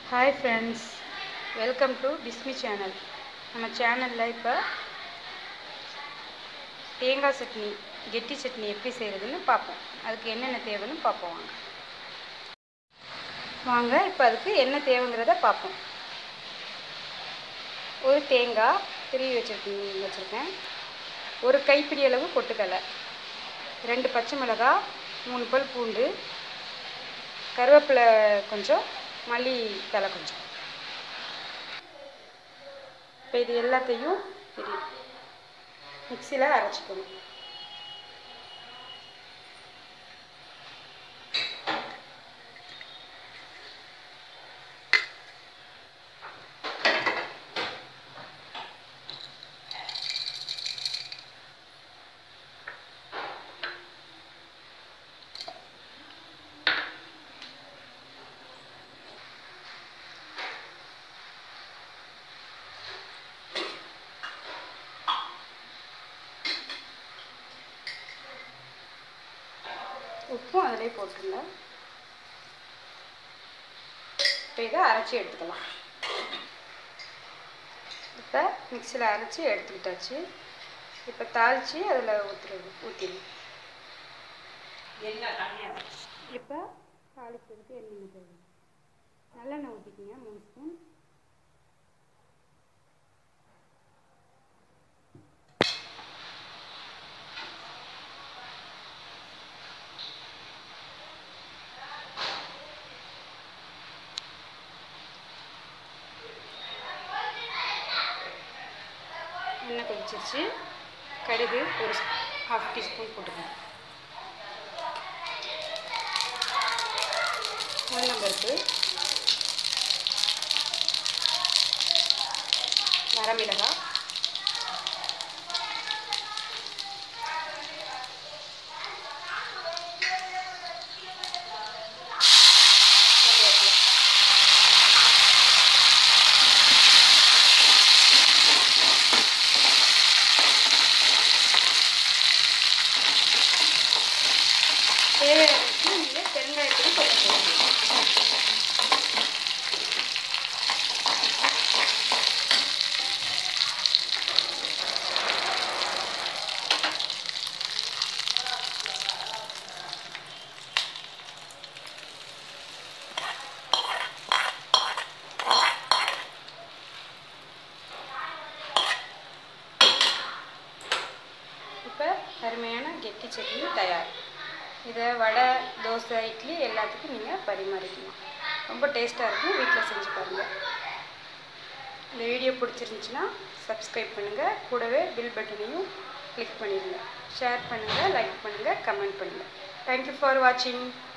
hi friends welcome to Bismi channel நம்ம சேனலில் இப்போ தேங்காய் சட்னி கெட்டி சட்னி எப்படி செய்கிறதுன்னு பார்ப்போம் அதுக்கு என்னென்ன தேவைன்னு பார்ப்போம் வாங்க வாங்க இப்போ அதுக்கு என்ன தேவைங்கிறத பார்ப்போம் ஒரு தேங்காய் திருவி வச்சுருக்கேன் வச்சுருக்கேன் ஒரு கைப்பிடி அளவு பொட்டுக்கடலை ரெண்டு பச்சை மிளகாய் மூணு பல் பூண்டு கருவேப்பிலை கொஞ்சம் மல்லி தலை கொஞ்சம் இப்போ இது எல்லாத்தையும் இது மிக்சியில் அரைச்சிக்கணும் உப்பும் அதிலே போட்டுருங்க இப்போ இதை அரைச்சி எடுத்துக்கலாம் இப்போ மிக்சியில் அரைச்சி எடுத்துக்கிட்டாச்சு இப்போ தாளித்து அதில் ஊற்றுறது ஊற்றிடும் இப்போ தாளிக்கிறதுக்கு எண்ணெய் தேவை நல்லெண்ணெய் ஊற்றிக்கிங்க மூணு ஸ்பூன் எண்ணெய் கொதிச்சிருச்சு கடுகு ஒரு ஹாஃப் டீஸ்பூன் போட்டுக்கணும் உளுந்தம்பருப்பு வரமிளகாய் கருவேப்பிலை தேவையானதுக்கு நீங்கள் பெருங்காயத்தையும் கொஞ்சம் போடணும் இப்போ அருமையான கெட்டி சட்னி தயார் இதை வடை தோசை இட்லி எல்லாத்துக்கும் நீங்கள் பரிமாறிக்கலாம் ரொம்ப டேஸ்ட்டாக இருக்கும் வீட்டில் செஞ்சு பாருங்கள் இந்த வீடியோ பிடிச்சிருந்துச்சின்னா சப்ஸ்கிரைப் பண்ணுங்கள் கூடவே பில் பட்டனையும் கிளிக் பண்ணிடுங்க ஷேர் பண்ணுங்கள் லைக் பண்ணுங்கள் கமெண்ட் பண்ணுங்கள் தேங்க்யூ ஃபார் வாட்சிங்